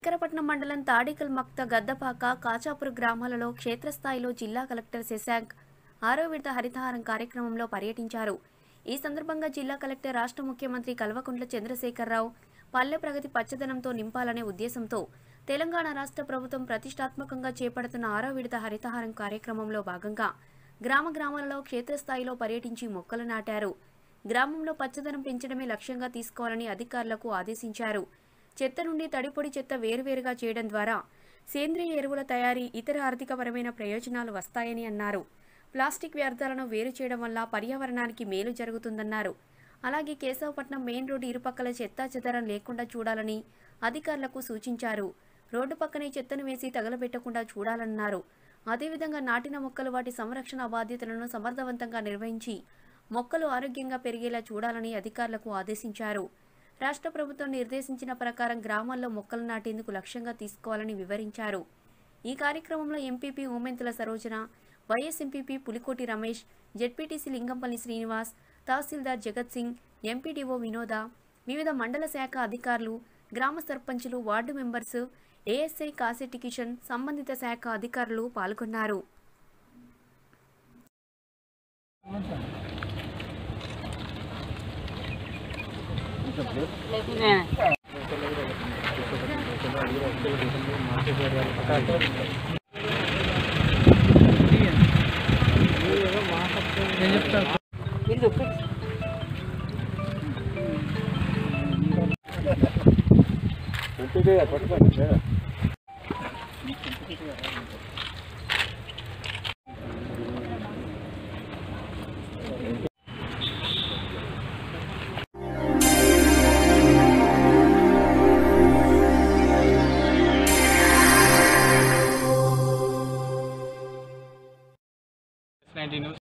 శంకరపట్నం మండలం తాడికల్ మక్త గద్దపాక కాచాపుర గ్రామాలలో క్షేత్రస్థాయిలో జిల్లా కలెక్టర్ శశాంక్ ఆరో విడత హరితహారం కార్యక్రమంలో పర్యటించారు ఈ సందర్భంగా జిల్లా కలెక్టర్ రాష్ట్ర ముఖ్యమంత్రి కల్వకుంట్ల చంద్రశేఖరరావు పల్లె ప్రగతి పచ్చదనంతో నింపాలనే ఉద్దేశంతో తెలంగాణ రాష్ట్ర ప్రభుత్వం ప్రతిష్టాత్మకంగా చేపడుతున్న ఆరో విడత హరితహారం కార్యక్రమంలో భాగంగా గ్రామ గ్రామాలలో క్షేత్రస్థాయిలో పర్యటించి మొక్కలు నాటారు గ్రామంలో పచ్చదనం పెంచడమే లక్ష్యంగా తీసుకోవాలని అధికారులకు ఆదేశించారు చెత్త నుండి తడిపొడి చెత్త వేరువేరుగా చేయడం ద్వారా సేంద్రియ ఎరువుల తయారీ ఇతర ఆర్థికపరమైన ప్రయోజనాలు వస్తాయని అన్నారు ప్లాస్టిక్ వ్యర్థాలను వేరు చేయడం వల్ల పర్యావరణానికి మేలు జరుగుతుందన్నారు అలాగే కేశవపట్నం మెయిన్ రోడ్డు ఇరుపక్కల చెత్తా చెదరం లేకుండా చూడాలని అధికారులకు సూచించారు రోడ్డు పక్కనే చెత్తను వేసి తగలబెట్టకుండా చూడాలన్నారు అదేవిధంగా నాటిన మొక్కలు వాటి సంరక్షణ బాధ్యతలను సమర్థవంతంగా నిర్వహించి మొక్కలు ఆరోగ్యంగా పెరిగేలా చూడాలని అధికారులకు ఆదేశించారు రాష్ట్ర ప్రభుత్వం నిర్దేశించిన ప్రకారం గ్రామాల్లో మొక్కలు నాటేందుకు లక్ష్యంగా తీసుకోవాలని వివరించారు ఈ కార్యక్రమంలో MPP Umentula Sarojana vice MPP Pulikoti Ramesh ZPTC Lingampalli Srinivas తహసీల్దార్ జగత్ సింగ్ ఎంపీడీఓ వినోద వివిధ మండల శాఖ అధికారులు గ్రామ సర్పంచులు ward members ASI Kasetti Kishan సంబంధిత శాఖ అధికారులు పాల్గొన్నారు నైన్టీన్